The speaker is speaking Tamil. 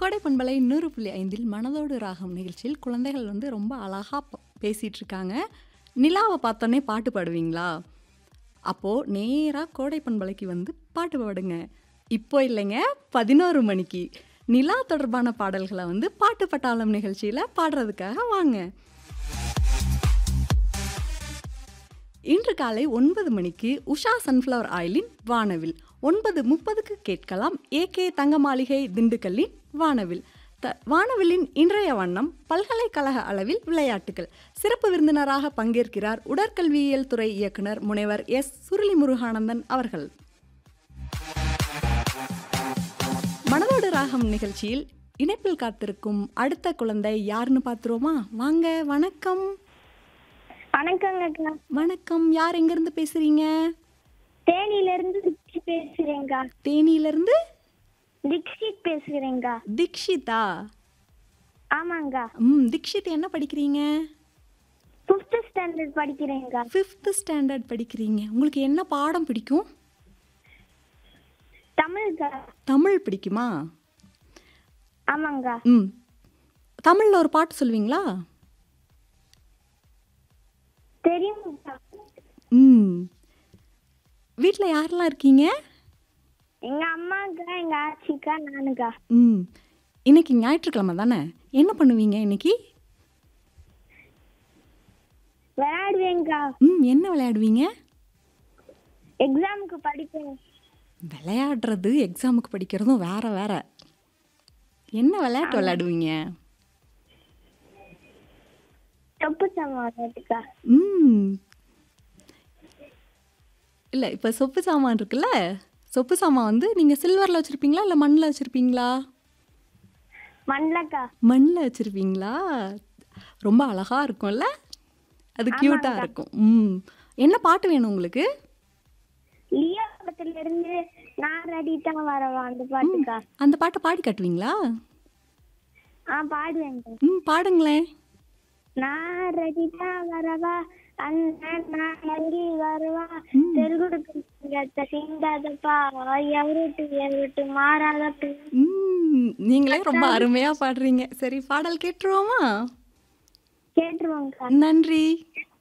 கோடை பண்பலை நூறு புள்ளி ஐந்தில் மனதோடு ராகம் நிகழ்ச்சியில் குழந்தைகள் வந்து ரொம்ப அழகாக பேசிகிட்டு இருக்காங்க நிலாவை பார்த்தோன்னே பாட்டு பாடுவீங்களா அப்போது நேராக கோடை பண்பலைக்கு வந்து பாட்டு பாடுங்க இப்போ இல்லைங்க பதினோரு மணிக்கு நிலா தொடர்பான பாடல்களை வந்து பாட்டு பட்டாளம் நிகழ்ச்சியில் பாடுறதுக்காக வாங்க இன்று காலை ஒன்பது மணிக்கு உஷா சன்ஃப்ளவர் ஆயிலின் வானவில் ஒன்பது முப்பதுக்கு கேட்கலாம் ஏகே தங்க மாளிகை திண்டுக்கல்லின் வானவில் த வானவிலின் இன்றைய வண்ணம் பல்கலைக்கழக அளவில் விளையாட்டுகள் சிறப்பு விருந்தினராக பங்கேற்கிறார் உடற்கல்வியியல் துறை இயக்குனர் முனைவர் எஸ் சுருளி முருகானந்தன் அவர்கள் மனதோடு ராகம் நிகழ்ச்சியில் இணைப்பில் காத்திருக்கும் அடுத்த குழந்தை யாருன்னு பார்த்துருவோமா வாங்க வணக்கம் வணக்கங்க அக்கா வணக்கம் யார் எங்கேருந்து பேசுறீங்க தேனியில இருந்து தீக்ஷித் பேசுறேங்கா தேனியிலிருந்து தீக்ஷித் பேசுறேங்கா தீக்ஷிதா ஆமாங்க ம் தீக்ஷித் என்ன படிக்கிறீங்க ஃபிஃப்த் ஸ்டாண்டர்ட் படிக்கிறேங்கா ஃபிஃப்த்து ஸ்டாண்டர்ட் படிக்கிறீங்க உங்களுக்கு என்ன பாடம் பிடிக்கும் தமிழ்கா தமிழ் பிடிக்குமா ஆமாங்க ம் தமிழில் ஒரு பாட்டு சொல்லுவீங்களா தெரியுங்கக்கா ம் வீட்டில் யாரெல்லாம் இருக்கீங்க எங்க அம்மாக்கா எங்க ஆச்சிக்கா நானுக்கா ம் இன்னைக்கு ஞாயிற்றுக்கிழமை தானே என்ன பண்ணுவீங்க இன்னைக்கு விளையாடுவேங்கா ம் என்ன விளையாடுவீங்க எக்ஸாமுக்கு படிப்பேன் விளையாடுறது எக்ஸாமுக்கு படிக்கிறதும் வேற வேற என்ன விளையாட்டு விளையாடுவீங்க தொப்பு சமாளிக்கா ம் இல்லை இப்போ சொப்பு சாமான் இருக்குல்ல சொப்பு சாமான் வந்து நீங்கள் சில்வரில் வச்சுருப்பீங்களா இல்லை மண்ணில் வச்சுருப்பீங்களா மண்லக்கா மண்ணில் வச்சுருப்பீங்களா ரொம்ப அழகாக இருக்கும்ல அது க்யூட்டாக இருக்கும் ம் என்ன பாட்டு வேணும் உங்களுக்கு லியோ படத்துல இருந்து நான் ரெடி தான் வரவா அந்த பாட்டுக்கா அந்த பாட்டை பாடி காட்டுவீங்களா ஆ பாடுவேங்க ம் பாடுங்களேன் நான் ரெடி தான் வரவா அண்ணன் நான் நம்பி வருவா தெருகுடுக்கு சிந்தாதப்பா எவருட்டு எவருட்டு மாறாதப்பா ம் நீங்களே ரொம்ப அருமையாக பாடுறீங்க சரி பாடல் கேட்டுருவோமா கேட்டுருவோங்கக்கா நன்றி